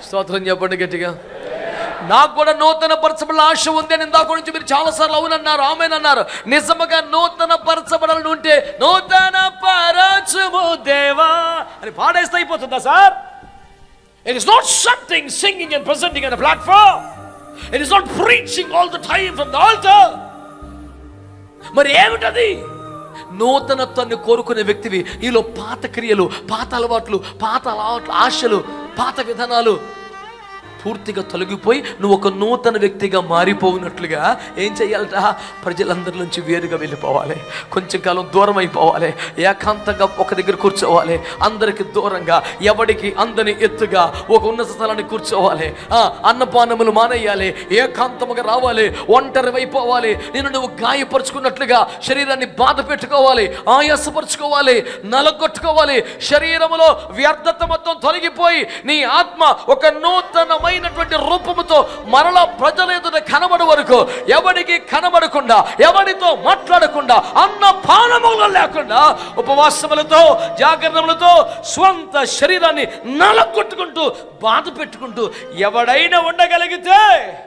స్తోత్రం చెప్పండి గట్టిగా నాకు కూడా నూతన పరచబడాల ఆశ ఉంది అని ఇందాక నుంచి మీరు చాలాసార్లు అవునన్నారు ఆమెనన్నారు నిజముగా నూతన పరచబడాలని ఉంటే నూతన పరచుము దేవా అని పాడేస్తే అయిపోతుందా sir it is not something singing and presenting on platform it is not preaching all the time from the altar మరి ఏమిటది నూతనత్వాన్ని కోరుకునే వ్యక్తివి నీలో పాత క్రియలు పాత అలవాట్లు పాత అలవాట్లు ఆశలు పాత విధానాలు పూర్తిగా తొలగిపోయి నువ్వు ఒక నూతన వ్యక్తిగా మారిపోయినట్లుగా ఏం చేయాలట ప్రజలందరి నుంచి వేరుగా వెళ్ళిపోవాలి కొంచెం కాలం దూరం అయిపోవాలి ఏకాంతంగా ఒక దగ్గర కూర్చోవాలి అందరికి దూరంగా ఎవడికి అందని ఎత్తుగా ఒక ఉన్నత స్థలాన్ని కూర్చోవాలి ఆ, అన్నపానములు మానేయాలి ఏకాంతముగా రావాలి ఒంటరి అయిపోవాలి నేను నువ్వు గాయపరుచుకున్నట్లుగా శరీరాన్ని బాధ పెట్టుకోవాలి ఆయాసపరుచుకోవాలి నలగొట్టుకోవాలి శరీరములో వ్యర్థత మొత్తం తొలగిపోయి నీ ఆత్మ ఒక నూతనమైనటువంటి రూపముతో మరల ప్రజల ఎదుట కనబడు వరకు ఎవరికి కనబడకుండా ఎవరితో మాట్లాడకుండా అన్న పానములు లేకుండా ఉపవాసములతో జాగ్రత్తలతో స్వంత శరీరాన్ని నలగొట్టుకుంటూ బాధ పెట్టుకుంటూ ఎవడైనా ఉండగలిగితే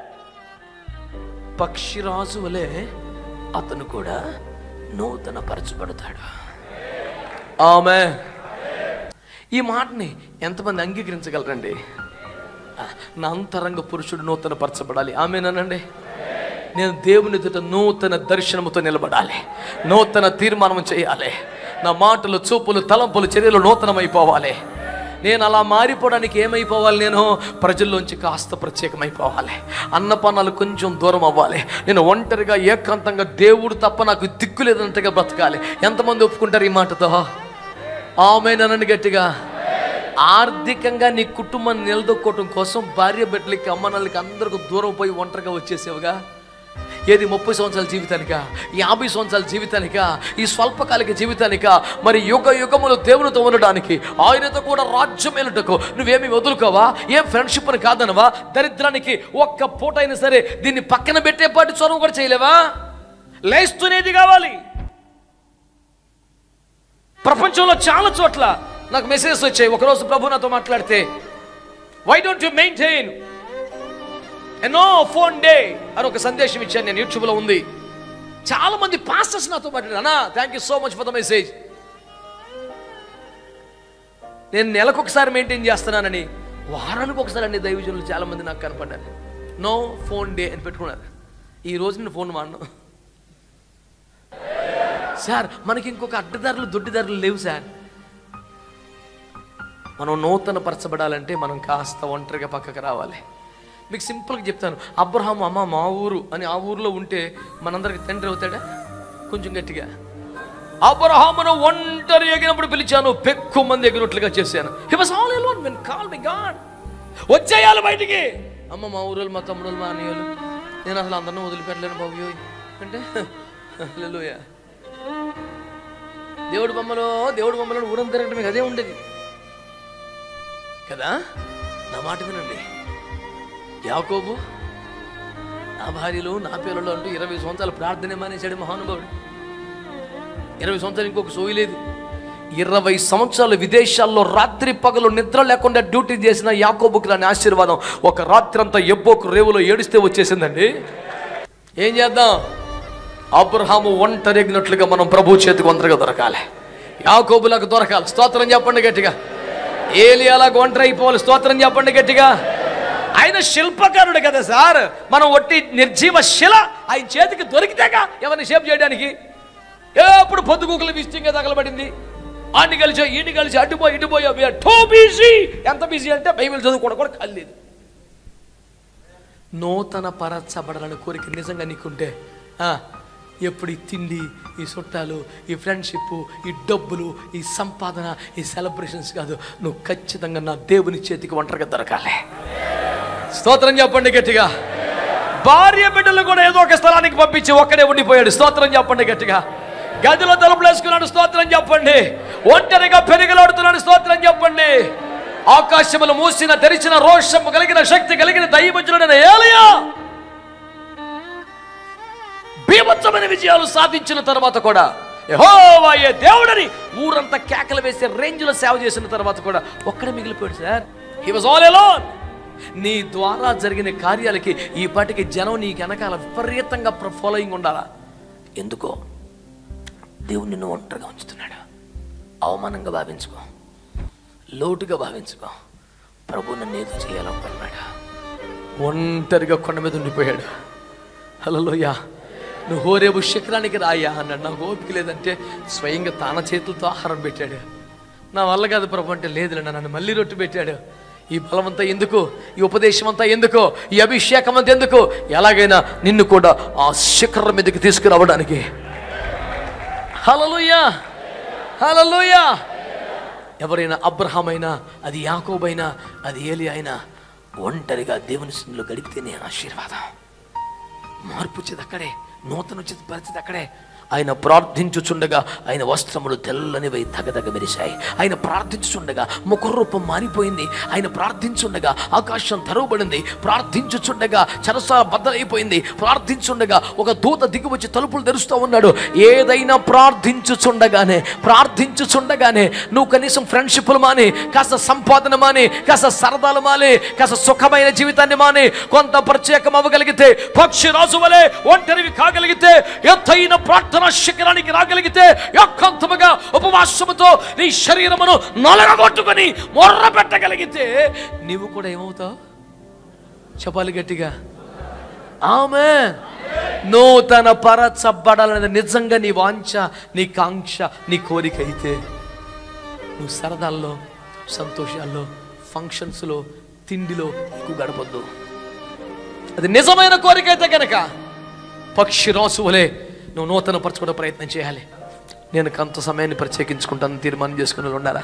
పక్షిరాజు వలె అతను కూడా నూతన పరచబడతాడు ఆమె ఈ మాటని ఎంతమంది అంగీకరించగలరండి ఆ, నా అంతరంగ పురుషుడు నూతన పరచబడాలి ఆమెనండి నేను దేవుని ఎదుట నూతన దర్శనముతో నిలబడాలి నూతన తీర్మానం చేయాలి నా మాటలు చూపులు తలంపులు చర్యలు నూతనమైపోవాలి నేను అలా మారిపోవడానికి ఏమైపోవాలి నేను ప్రజల్లోంచి కాస్త ప్రత్యేకమైపోవాలి అన్నపానాలు కొంచెం దూరం అవ్వాలి నేను ఒంటరిగా ఏకాంతంగా దేవుడు తప్ప నాకు దిక్కు లేదంతగా బ్రతకాలి ఎంతమంది ఒప్పుకుంటారు ఈ మాటతో ఆమెనని గట్టిగా ఆర్థికంగా నీ కుటుంబాన్ని నిలదొక్కోవటం కోసం భార్య బిడ్డలకి అమ్మనాళ్ళకి అందరికి దూరం పోయి ఒంటరిగా వచ్చేసేవుగా ఏది ముప్పై సంవత్సరాల జీవితానికా యాభై సంవత్సరాల జీవితానికా ఈ స్వల్పకాలిక జీవితానికా మరి యుగ యుగములు దేవునితో ఉండడానికి ఆయనతో కూడా రాజ్యం వెళ్ళటకు నువ్వేమి వదులుకోవా ఏం ఫ్రెండ్షిప్ అని కాదనవా దరిద్రానికి ఒక్క పూట అయినా సరే దీన్ని పక్కన పెట్టేపాటి చొరవ కూడా చేయలేవా లేస్తునేది కావాలి ప్రపంచంలో చాలా చోట్ల నాకు మెసేజ్ వచ్చాయి ఒకరోజు ప్రభు నాతో మాట్లాడితే why don't you maintain a no phone day అని ఒక సందేశం ఇచ్చాను నేను యూట్యూబ్లో ఉంది చాలా మంది పాస్టర్స్ నాతో మాట్లాడారు అన్నా thank you so much for the message నేను నెలకు ఒకసారి మెయింటైన్ చేస్తున్నానని వారానికి ఒకసారి అండి దైవజనులు చాలా మంది నాకు కనపడ్డారు నో ఫోన్ డే అని పెట్టుకున్నారు ఈ రోజు నేను ఫోన్ వాడను సార్ మనకి ఇంకొక అడ్డదారులు దొడ్డిదారులు లేవు సార్ మనం నూతన పరచబడాలంటే మనం కాస్త ఒంటరిగా పక్కకు రావాలి మీకు సింపుల్గా చెప్తాను అబ్రహాం అమ్మ మా ఊరు అని ఆ ఊర్లో ఉంటే మనందరికి తండ్రి అవుతాడా కొంచెం గట్టిగా అబ్రహామును ఒంటరి ఎగినప్పుడు పిలిచాను పెక్కు మంది ఎగినట్లుగా చేశాను he was all alone when call me God వచ్చేయాలి బయటికి అమ్మ మా ఊరోళ్ళు మా తమ్ముడు మా అన్నయ్యలు నేను అసలు అందరిని వదిలిపెట్టలేను బాబు అంటే హల్లెలూయా దేవుడు బొమ్మలో దేవుడు బొమ్మలో ఊరం తిరగడం మీకు అదే ఉండేది కదా నా మాట వినండి యాకోబు నా భార్యలు నా పిల్లలు అంటూ ఇరవై సంవత్సరాలు ప్రార్థన మానేశాడు మహానుభావుడు ఇరవై సంవత్సరాలు ఇంకొక సోయి లేదు ఇరవై సంవత్సరాలు విదేశాల్లో రాత్రి పగలు నిద్ర లేకుండా డ్యూటీ చేసిన యాకోబుకి రాని ఆశీర్వాదం ఒక రాత్రి అంతా ఎబ్బోకు రేవులో ఏడిస్తే వచ్చేసిందండి ఏం చేద్దాం అబ్రహాము ఒంటరిగినట్లుగా మనం ప్రభు చేతికి ఒంటరిగా దొరకాలి యాకోబులకు దొరకాలి స్తోత్రం చెప్పండి గట్టిగా ఏలియాలకు ఒంటరి అయిపోవాలి స్తోత్రం చెప్పండి గట్టిగా ఆయన శిల్పకారుడు కదా సార్ మనం ఒట్టి నిర్జీవ శిల ఆయన చేతికి దొరికితేగా ఎవరిని షేప్ చేయడానికి ఎప్పుడు పొద్దుగూకులు విస్తింగా తగలబడింది ఆడిని కలిసి ఈడిని కలిసి అడ్డుపోయి ఇటుపోయి టూ బిజీ ఎంత బిజీ అంటే బైబిల్ చదువుకోవడం కూడా కలేదు నూతన పరచబడాలని కోరిక నిజంగా నీకుంటే ఆ, ఎప్పుడు ఈ తిండి ఈ చుట్టాలు ఈ ఫ్రెండ్షిప్ ఈ డబ్బులు ఈ సంపాదన ఈ సెలబ్రేషన్స్ కాదు నువ్వు ఖచ్చితంగా నా దేవుని చేతికి ఒంటరిగా దొరకాలి స్తోత్రం చెప్పండి గట్టిగా భార్య బిడ్డలు కూడా ఏదో ఒక స్థలానికి పంపించి ఒక్కడే ఉండిపోయాడు స్తోత్రం చెప్పండి గట్టిగా గదిలో తలుపులు వేసుకున్నాడు స్తోత్రం చెప్పండి ఒంటరిగా పెరిగలాడుతున్నాడు స్తోత్రం చెప్పండి ఆకాశములు మూసిన తెరిచిన రోషము కలిగిన శక్తి కలిగిన దైవజనుడైన ఏలయా బీభత్సమైన విజయాలు సాధించిన తర్వాత కూడా యెహోవా ఏ దేవుడని ఊరంతా కేకలు వేసే రేంజ్లో సేవ చేసిన తర్వాత కూడా ఒక్కడే మిగిలిపోయాడు sir he was all alone నీ ద్వారా జరిగిన కార్యాలకి ఈ పాటికి జనం నీ వెనకాల విపరీతంగా ఫాలోయింగ్ ఉండాలా ఎందుకో దేవుడు నిన్ను ఒంటరిగా ఉంచుతున్నాడు అవమానంగా భావించుకో లోటుగా భావించుకో ప్రభు నన్ను ఏదో చేయాలనుకున్నాడు ఒంటరిగా కొండ మీద ఉండిపోయాడు హలోయ నువ్వు హోరేబు శిఖరానికి రాయ్యా అన్నాడు నాకు ఓపిక లేదంటే స్వయంగా తన చేతులతో ఆహారం పెట్టాడు నా వల్ల కాదు ప్రభు అంటే లేదులే నన్ను మళ్ళీ రొట్టు పెట్టాడు ఈ బలం అంతా ఎందుకు ఈ ఉపదేశం అంతా ఎందుకు ఈ అభిషేకం అంతా ఎందుకు ఎలాగైనా నిన్ను కూడా ఆ శిఖరం మీదకి తీసుకురావడానికి హలలుయా హలలుయా ఎవరైనా అబ్రహాం అయినా అది యాకోబైనా అది ఏలి అయినా ఒంటరిగా దేవుని సన్నిధిలో గడిపితేనే ఆశీర్వాదం మార్పు వచ్చేది అక్కడే నూతన వచ్చేది పరిస్థితి అక్కడే ఆయన ప్రార్థించుచుండగా ఆయన వస్త్రములు తెల్లనివై తగదగ మెరిశాయి ఆయన ప్రార్థించుచుండగా ముఖరూపం మారిపోయింది ఆయన ప్రార్థించుండగా ఆకాశం తెరవబడింది ప్రార్థించుచుండగా చెరసాల బద్దలైపోయింది ప్రార్థించుండగా ఒక దూత దిగువచ్చి తలుపులు తెరుస్తూ ఉన్నాడు ఏదైనా ప్రార్థించుచుండగానే ప్రార్థించుచుండగానే నువ్వు కనీసం ఫ్రెండ్షిప్లు మాని కాస్త సంపాదన మాని కాస్త సరదాలు మాని కాస్త సుఖమైన జీవితాన్ని మాని కొంత ప్రత్యేకం అవ్వగలిగితే పక్షి రాజు వలె ఒంటరివి కాగలిగితే ఎత్తైన ప్రార్థన శిఖరానికి రాగలిగితే యొక్కంతముగా ఉపవాసముతో నీ శరీరమును నలగగొట్టుకొని మొర్ర పెట్టగలిగితే నీవు కూడా ఏమవుతావు చెప్పాలి గట్టిగా ఆమె నూతన పరచబడాలనేది నిజంగా నీ వాంఛ నీ కాంక్ష నీ కోరిక అయితే నువ్వు సరదాల్లో సంతోషాల్లో ఫంక్షన్స్లో తిండిలో ఎక్కువ గడపొద్దు అది నిజమైన కోరిక అయితే కనుక పక్షి రాసు వలె నువ్వు నూతన పరచుకోవడం ప్రయత్నం చేయాలి నేను కొంత సమయాన్ని ప్రత్యేకించుకుంటాను తీర్మానం చేసుకుని వాళ్ళు ఉండాలా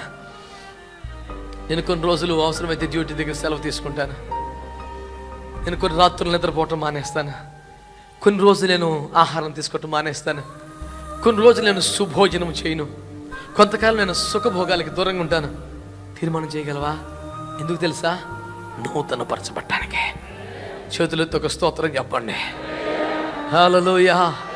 నేను కొన్ని రోజులు అవసరమైతే డ్యూటీ దగ్గర సెలవు తీసుకుంటాను నేను కొన్ని రాత్రులు నిద్రపోవటం మానేస్తాను కొన్ని రోజులు నేను ఆహారం తీసుకోవటం మానేస్తాను కొన్ని రోజులు నేను సుభోజనం చేయను కొంతకాలం నేను సుఖభోగాలకి దూరంగా ఉంటాను తీర్మానం చేయగలవా ఎందుకు తెలుసా నూతన పరచబట్టానికే చేతులతో ఒక స్తోత్రం చెప్పండి హల్లెలూయా